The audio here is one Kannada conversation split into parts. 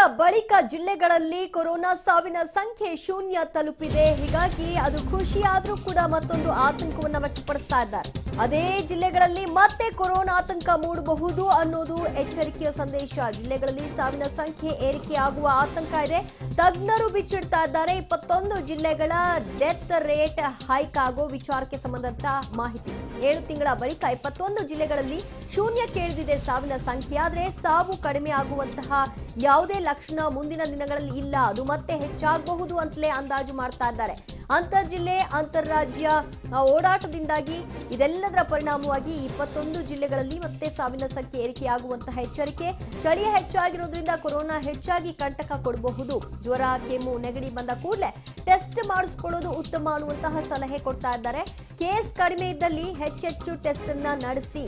ಬಳಿಕ ಜಿಲ್ಲೆಗಳಲ್ಲಿ ಕೊರೋನಾ ಸಾವಿನ ಸಂಖ್ಯೆ ಶೂನ್ಯ ತಲುಪಿದೆ ಹೀಗಾಗಿ ಅದು ಖುಷಿಯಾದ್ರೂ ಕೂಡ ಮತ್ತೊಂದು ಆತಂಕವನ್ನ ವ್ಯಕ್ತಪಡಿಸ್ತಾ ಇದ್ದಾರೆ ಅದೇ ಜಿಲ್ಲೆಗಳಲ್ಲಿ ಮತ್ತೆ ಕೊರೋನಾ ಆತಂಕ ಮೂಡಬಹುದು ಅನ್ನೋದು ಎಚ್ಚರಿಕೆಯ ಸಂದೇಶ ಜಿಲ್ಲೆಗಳಲ್ಲಿ ಸಾವಿನ ಸಂಖ್ಯೆ ಏರಿಕೆ ಆಗುವ ಆತಂಕ ಇದೆ ತಜ್ಞರು ಬಿಚ್ಚಿಡ್ತಾ ಇದ್ದಾರೆ ಇಪ್ಪತ್ತೊಂದು ಜಿಲ್ಲೆಗಳ ಡೆತ್ ರೇಟ್ ಹೈಕ್ ಆಗೋ ವಿಚಾರಕ್ಕೆ ಸಂಬಂಧಂತ ಮಾಹಿತಿ ಏಳು ತಿಂಗಳ ಬಳಿಕ ಇಪ್ಪತ್ತೊಂದು ಜಿಲ್ಲೆಗಳಲ್ಲಿ ಶೂನ್ಯಕ್ಕೆ ಇಳಿದಿದೆ ಸಾವಿನ ಸಂಖ್ಯೆ ಆದ್ರೆ ಸಾವು ಕಡಿಮೆ ಆಗುವಂತಹ ಯಾವುದೇ ಲಕ್ಷಣ ಮುಂದಿನ ದಿನಗಳಲ್ಲಿ ಇಲ್ಲ ಅದು ಮತ್ತೆ ಹೆಚ್ಚಾಗಬಹುದು ಅಂತಲೇ ಅಂದಾಜು ಮಾಡ್ತಾ ಇದ್ದಾರೆ ಅಂತರ್ ಜಿಲ್ಲೆ ಅಂತಾರಾಜ್ಯ ಆ, ಓಡಾಟದಿಂದಾಗಿ ಇದೆಲ್ಲದರ ಪರಿಣಾಮವಾಗಿ ಇಪ್ಪತ್ತೊಂದು ಜಿಲ್ಲೆಗಳಲ್ಲಿ ಮತ್ತೆ ಸಾವಿನ ಸಂಖ್ಯೆ ಏರಿಕೆಯಾಗುವಂತಹ ಎಚ್ಚರಿಕೆ ಚಳಿ ಹೆಚ್ಚಾಗಿರೋದ್ರಿಂದ ಕೊರೋನಾ ಹೆಚ್ಚಾಗಿ ಕಂಟಕ ಕೊಡಬಹುದು ಜ್ವರ ಕೆಮ್ಮು ನೆಗಡಿ ಬಂದ ಕೂಡಲೇ ಟೆಸ್ಟ್ ಮಾಡಿಸ್ಕೊಳ್ಳೋದು ಉತ್ತಮ ಅನ್ನುವಂತಹ ಸಲಹೆ ಕೊಡ್ತಾ ಇದ್ದಾರೆ ಕೇಸ್ ಕಡಿಮೆ ಇದ್ದಲ್ಲಿ ಹೆಚ್ಚೆಚ್ಚು ಟೆಸ್ಟ್ ಅನ್ನ ನಡೆಸಿ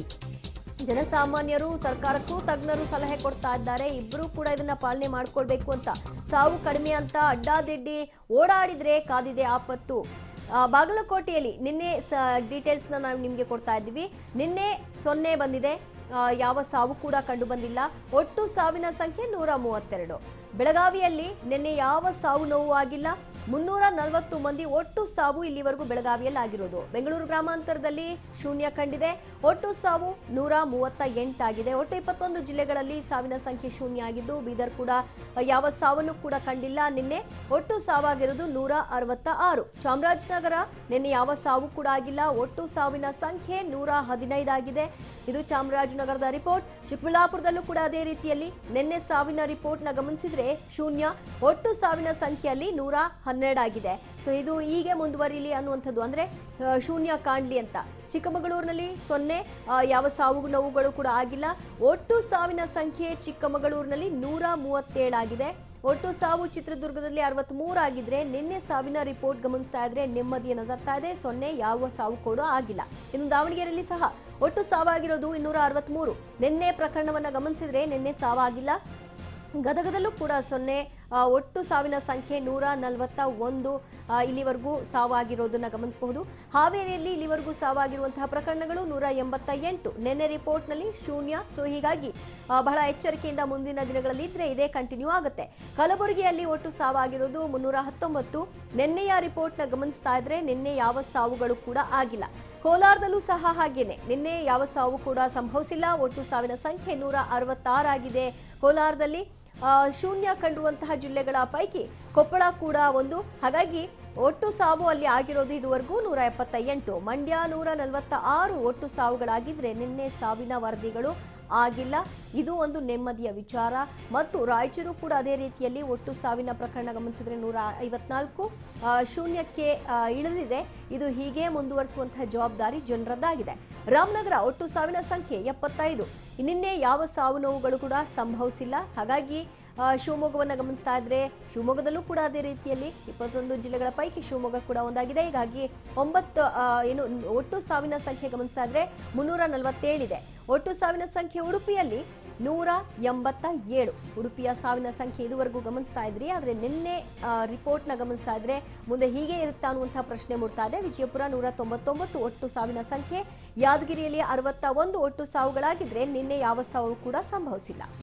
ಜನಸಾಮಾನ್ಯರು ಸರ್ಕಾರಕ್ಕೂ ತಜ್ಞರು ಸಲಹೆ ಕೊಡ್ತಾ ಇದ್ದಾರೆ ಇಬ್ಬರು ಕೂಡ ಇದನ್ನ ಪಾಲನೆ ಮಾಡ್ಕೊಳ್ಬೇಕು ಅಂತ ಸಾವು ಕಡಿಮೆ ಅಂತ ಅಡ್ಡಾದಿಡ್ಡಿ ಓಡಾಡಿದ್ರೆ ಕಾದಿದೆ ಆಪತ್ತು ಆ, ಬಾಗಲಕೋಟೆಯಲ್ಲಿ ನಿನ್ನೆ ಸ ಡೀಟೇಲ್ಸ್ನ ನಾವು ನಿಮಗೆ ಕೊಡ್ತಾ ಇದ್ದೀವಿ ನಿನ್ನೆ ಸೊನ್ನೆ ಬಂದಿದೆ ಆ, ಯಾವ ಸಾವು ಕೂಡ ಕಂಡು ಬಂದಿಲ್ಲ ಒಟ್ಟು ಸಾವಿನ ಸಂಖ್ಯೆ ನೂರ ಮೂವತ್ತೆರಡು ಬೆಳಗಾವಿಯಲ್ಲಿ ನಿನ್ನೆ ಯಾವ ಸಾವು ನೋವು ಆಗಿಲ್ಲ ಮುನ್ನೂರ ನಲವತ್ತು ಮಂದಿ ಒಟ್ಟು ಸಾವು ಇಲ್ಲಿವರೆಗೂ ಬೆಳಗಾವಿಯಲ್ಲಿ ಆಗಿರೋದು ಬೆಂಗಳೂರು ಗ್ರಾಮಾಂತರದಲ್ಲಿ ಶೂನ್ಯ ಕಂಡಿದೆ ಒಟ್ಟು ಸಾವು ನೂರ ಮೂವತ್ತ ಎಂಟಾಗಿದೆ ಒಟ್ಟು ಇಪ್ಪತ್ತೊಂದು ಜಿಲ್ಲೆಗಳಲ್ಲಿ ಸಾವಿನ ಸಂಖ್ಯೆ ಶೂನ್ಯ ಆಗಿದ್ದು ಬೀದರ್ ಕೂಡ ಯಾವ ಸಾವನ್ನು ಕೂಡ ಕಂಡಿಲ್ಲ ನಿನ್ನೆ ಒಟ್ಟು ಸಾವಾಗಿರೋದು ನೂರ ಅರವತ್ತ ಆರು ಚಾಮರಾಜನಗರ ನಿನ್ನೆ ಯಾವ ಸಾವು ಕೂಡ ಆಗಿಲ್ಲ ಒಟ್ಟು ಸಾವಿನ ಸಂಖ್ಯೆ ನೂರ ಹದಿನೈದಾಗಿದೆ ಇದು ಚಾಮರಾಜನಗರದ ರಿಪೋರ್ಟ್ ಚಿಕ್ಕಬಳ್ಳಾಪುರದಲ್ಲೂ ಕೂಡ ಅದೇ ರೀತಿಯಲ್ಲಿ ನಿನ್ನೆ ಸಾವಿನ ರಿಪೋರ್ಟ್ನ ಗಮನಿಸಿದ್ರೆ ಶೂನ್ಯ ಒಟ್ಟು ಸಾವಿನ ಸಂಖ್ಯೆಯಲ್ಲಿ ನೂರ ಹನ್ನೆರಡಾಗಿದೆ ಸೊ ಇದು ಹೀಗೆ ಮುಂದುವರಿಲಿ ಅನ್ನುವಂಥದ್ದು ಅಂದ್ರೆ ಆ, ಶೂನ್ಯ ಕಾಣ್ಲಿ ಅಂತ ಚಿಕ್ಕಮಗಳೂರಿನಲ್ಲಿ ಸೊನ್ನೆ ಆ, ಯಾವ ಸಾವು ನೋವುಗಳು ಕೂಡ ಆಗಿಲ್ಲ ಒಟ್ಟು ಸಾವಿನ ಸಂಖ್ಯೆ ಚಿಕ್ಕಮಗಳೂರಿನಲ್ಲಿ ನೂರ ಮೂವತ್ತೇಳಾಗಿದೆ ಒಟ್ಟು ಸಾವು ಚಿತ್ರದುರ್ಗದಲ್ಲಿ ಅರವತ್ಮೂರು ಆಗಿದ್ರೆ ನಿನ್ನೆ ಸಾವಿನ ರಿಪೋರ್ಟ್ ಗಮನಿಸ್ತಾ ಇದ್ರೆ ನೆಮ್ಮದಿಯನ್ನು ತರ್ತಾ ಇದೆ ಸೊನ್ನೆ ಯಾವ ಸಾವು ಕೂಡ ಆಗಿಲ್ಲ ಇನ್ನು ದಾವಣಗೆರೆಯಲ್ಲಿ ಸಹ ಒಟ್ಟು ಸಾವಾಗಿರೋದು ಇನ್ನೂರ ಅರವತ್ಮೂರು ನಿನ್ನೆ ಪ್ರಕರಣವನ್ನ ಗಮನಿಸಿದ್ರೆ ನಿನ್ನೆ ಸಾವಾಗಿಲ್ಲ ಗದಗದಲ್ಲೂ ಕೂಡ ಸೊನ್ನೆ ಆ, ಒಟ್ಟು ಸಾವಿನ ಸಂಖ್ಯೆ ನೂರ ನಲವತ್ತ ಒಂದು ಆ, ಇಲ್ಲಿವರೆಗೂ ಸಾವಾಗಿರೋದನ್ನ ಗಮನಿಸಬಹುದು ಹಾವೇರಿಯಲ್ಲಿ ಇಲ್ಲಿವರೆಗೂ ಸಾವಾಗಿರುವಂತಹ ಪ್ರಕರಣಗಳು ನೂರ ಎಂಬತ್ತ ಎಂಟು ನಿನ್ನೆ ರಿಪೋರ್ಟ್ನಲ್ಲಿ ಶೂನ್ಯ ಸೊ ಹೀಗಾಗಿ ಆ, ಬಹಳ ಎಚ್ಚರಿಕೆಯಿಂದ ಮುಂದಿನ ದಿನಗಳಲ್ಲಿ ಇದ್ರೆ ಇದೇ ಕಂಟಿನ್ಯೂ ಆಗುತ್ತೆ ಕಲಬುರಗಿಯಲ್ಲಿ ಒಟ್ಟು ಸಾವಾಗಿರೋದು ಮುನ್ನೂರ ಹತ್ತೊಂಬತ್ತು ನಿನ್ನೆಯ ರಿಪೋರ್ಟ್ನ ಗಮನಿಸ್ತಾ ಇದ್ರೆ ನಿನ್ನೆ ಯಾವ ಸಾವುಗಳು ಕೂಡ ಆಗಿಲ್ಲ ಕೋಲಾರದಲ್ಲೂ ಸಹ ಹಾಗೇನೆ ನಿನ್ನೆ ಯಾವ ಸಾವು ಕೂಡ ಸಂಭವಿಸಿಲ್ಲ ಒಟ್ಟು ಸಾವಿನ ಸಂಖ್ಯೆ ನೂರ ಅರವತ್ತಾರಾಗಿದೆ ಕೋಲಾರದಲ್ಲಿ ಆ, ಶೂನ್ಯ ಕಂಡಿರುವಂತಹ ಜಿಲ್ಲೆಗಳ ಪೈಕಿ ಕೊಪ್ಪಳ ಕೂಡ ಒಂದು ಹಾಗಾಗಿ ಒಟ್ಟು ಸಾವು ಅಲ್ಲಿ ಆಗಿರೋದು ಇದುವರೆಗೂ ನೂರ ಎಪ್ಪತ್ತ ಎಂಟು ಮಂಡ್ಯ ನೂರ ನಲವತ್ತ ಆರು ಒಟ್ಟು ಸಾವುಗಳಾಗಿದ್ರೆ ನಿನ್ನೆ ಸಾವಿನ ವರದಿಗಳು ಆಗಿಲ್ಲ ಇದು ಒಂದು ನೆಮ್ಮದಿಯ ವಿಚಾರ ಮತ್ತು ರಾಯಚೂರು ಕೂಡ ಅದೇ ರೀತಿಯಲ್ಲಿ ಒಟ್ಟು ಸಾವಿನ ಪ್ರಕರಣ ಗಮನಿಸಿದ್ರೆ ನೂರ ಐವತ್ನಾಲ್ಕು ಆ, ಶೂನ್ಯಕ್ಕೆ ಆ, ಇಳಿದಿದೆ ಇದು ಹೀಗೆ ಮುಂದುವರಿಸುವಂತಹ ಜವಾಬ್ದಾರಿ ಜನರದ್ದಾಗಿದೆ ರಾಮನಗರ ಒಟ್ಟು ಸಾವಿನ ಸಂಖ್ಯೆ ಎಪ್ಪತ್ತೈದು ನಿನ್ನೆ ಯಾವ ಸಾವು ನೋವುಗಳು ಕೂಡ ಸಂಭವಿಸಿಲ್ಲ ಹಾಗಾಗಿ ಆ, ಶಿವಮೊಗ್ಗವನ್ನು ಗಮನಿಸ್ತಾ ಇದ್ರೆ ಶಿವಮೊಗ್ಗದಲ್ಲೂ ಕೂಡ ಅದೇ ರೀತಿಯಲ್ಲಿ ಇಪ್ಪತ್ತೊಂದು ಜಿಲ್ಲೆಗಳ ಪೈಕಿ ಶಿವಮೊಗ್ಗ ಕೂಡ ಒಂದಾಗಿದೆ ಹೀಗಾಗಿ ಒಂಬತ್ತು ಆ, ಏನು ಒಟ್ಟು ಸಾವಿನ ಸಂಖ್ಯೆ ಗಮನಿಸ್ತಾ ಇದ್ರೆ ಮುನ್ನೂರ ನಲವತ್ತೇಳಿದೆ ಒಟ್ಟು ಸಾವಿನ ಸಂಖ್ಯೆ ಉಡುಪಿಯಲ್ಲಿ ನೂರ ಎಂಬತ್ತ ಏಳು ಉಡುಪಿಯ ಸಾವಿನ ಸಂಖ್ಯೆ ಇದುವರೆಗೂ ಗಮನಿಸ್ತಾ ಇದ್ರಿ ಆದರೆ ನಿನ್ನೆ ಆ, ರಿಪೋರ್ಟ್ನ ಗಮನಿಸ್ತಾ ಇದ್ರೆ ಮುಂದೆ ಹೀಗೆ ಇರುತ್ತಾ ಅನ್ನುವಂಥ ಪ್ರಶ್ನೆ ಮೂಡ್ತಾ ಇದೆ ವಿಜಯಪುರ ನೂರ ತೊಂಬತ್ತೊಂಬತ್ತು ಒಟ್ಟು ಸಾವಿನ ಸಂಖ್ಯೆ ಯಾದಗಿರಿಯಲ್ಲಿ ಅರವತ್ತ ಒಂದು ಒಟ್ಟು ಸಾವುಗಳಾಗಿದ್ರೆ ನಿನ್ನೆ ಯಾವ ಸಾವು ಕೂಡ ಸಂಭವಿಸಿಲ್ಲ